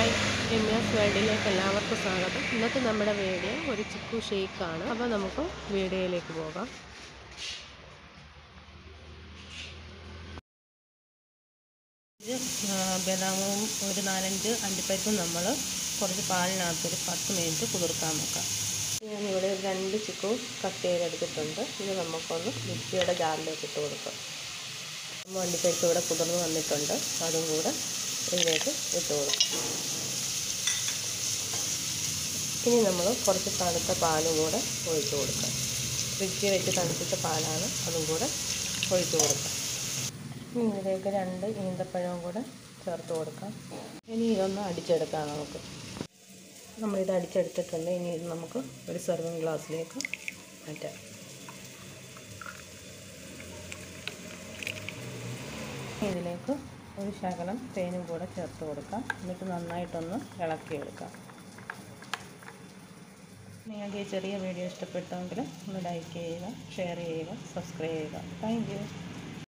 hi Ramya's വേൾഡിലേക്ക് എല്ലാവർക്കും സ്വാഗതം ഇന്നത്തെ നമ്മുടെ വീഡിയോ ഒരു ചിക്കു ഷെയ്ക്കാണ് അപ്പോൾ നമുക്ക് വീഡിയോയിലേക്ക് പോകാം ഇത് ആ, ബദാമും ഒരു നാലഞ്ച് അണ്ടിപ്പരിപ്പും നമ്മൾ കുറച്ച് പാലിനകത്തൊരു പത്ത് മിനിറ്റ് കുതിർക്കാൻ വെക്കാം ഞാനിവിടെ ഒരു രണ്ട് ചിക്കു കട്ട് ചെയ്തെടുത്തിട്ടുണ്ട് ഇത് നമുക്കൊന്ന് മിക്സിയുടെ ജാറിലേക്ക് ഇട്ട് കൊടുക്കാം നമ്മൾ അണ്ടിപ്പരിപ്പ് ഇവിടെ കുതിർന്ന് വന്നിട്ടുണ്ട് അതും കൂടെ ഇതിലേക്ക് ഇട്ട് കൊടുക്കും ഇനി നമ്മൾ കുറച്ച് തണുത്ത പാലും കൂടെ ഒഴിച്ച് കൊടുക്കാം ഫ്രിഡ്ജിൽ വെച്ച് തണുപ്പിച്ച പാലാണ് അതും കൂടെ ഒഴിച്ച് കൊടുക്കാം ഇനി ഇതിലേക്ക് രണ്ട് ഈന്തപ്പഴവും കൂടെ ചേർത്ത് കൊടുക്കാം ഇനി ഇതൊന്ന് അടിച്ചെടുക്കാം നമുക്ക് നമ്മളിത് അടിച്ചെടുത്തിട്ടുണ്ട് ഇനി ഇത് നമുക്ക് ഒരു സെർവിങ് ഗ്ലാസ്സിലേക്ക് മാറ്റാം ഇതിലേക്ക് ഒരു ശകലം തേനും കൂടെ ചേർത്ത് കൊടുക്കാം എന്നിട്ട് നന്നായിട്ടൊന്ന് ഇളക്കിയെടുക്കാം നിങ്ങൾക്ക് ഈ ചെറിയ വീഡിയോ ഇഷ്ടപ്പെട്ടെങ്കിൽ ഒന്ന് ലൈക്ക് ചെയ്യുക ഷെയർ ചെയ്യുക സബ്സ്ക്രൈബ് ചെയ്യുക താങ്ക് യു